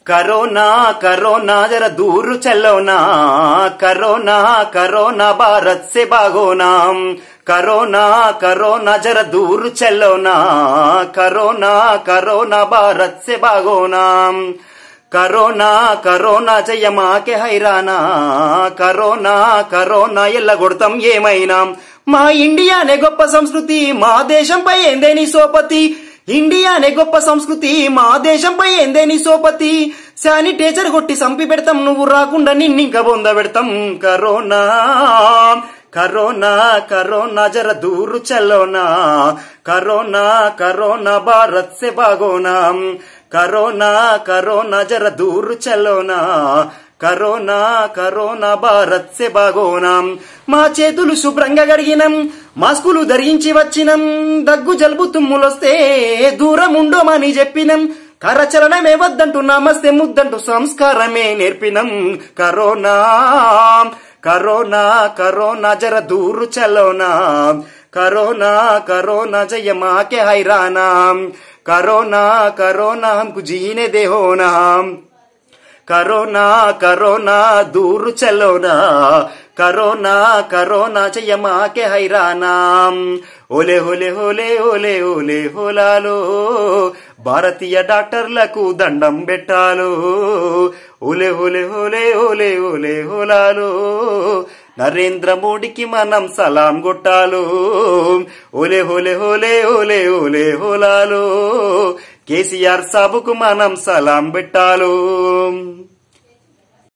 corona corona జర దూరు చల్లోనా కరోనా కరోనా భారత్ से भागो नाम కరోనా కరోనా జర దూరు చల్లోనా కరోనా కరోనా భారత్ से भागो नाम కరోనా కరోనా జయమాకే హైరానా కరోనా కరోనా ఎల్లగొడతాం ఏమైనా మా ఇండియానే గొప్ప సంస్కృతి మా దేశంపై ఏందే నీ సోపతి ఇండియానే గొప్ప సంస్కృతి మా దేశంపై ఏందే నీ సోపతి శానిటైజర్ కొట్టి సంపి పెడతాం నువ్వు రాకుండా నిన్నింక బొంద పెడతాం కరోనా కరోనా కరోనా జర దూరు చల్లోనా కరోనా కరోనా భారత్ से भागो नाम కరోనా కరోనా జర దూరు చల్లోనా కరోనా కరోనా భారత్ से भागो नाम మా చేతులు శుభ్రంగా గడిగినం మాస్కులు ధరించి వచ్చినం దగ్గు జలుబు తుమ్ములొస్తే దూరం ఉండోమని చెప్పినం కరచలనమే వద్దంటూ నమస్తే ముద్దంటూ సంస్కారమే నేర్పినం కరోనా కరోనా కరోనా జర దూరు చలోనా కరోనా కరోనా జయ మాకే హైరానా కరోనా కరోనా हमको जीने दे होना కరోనా కరోనా దూరు చలోనా కరోనా కరోనా చెయ్య మాకే హైరానా ఓలే హోలే హోలే ఓలే ఓలే హోలాలో భారతీయ డాక్టర్లకు దండం పెట్టాలో ఓలే హోలే హోలే ఓలే ఓలే హోలాలో నరేంద్ర మోడీకి మనం సలాం కొట్టాలో ఓలే హోలే హోలే ఓలే ఓలే హోలాలో కేసీఆర్ సాబుకు మనం సలాం పెట్టాలో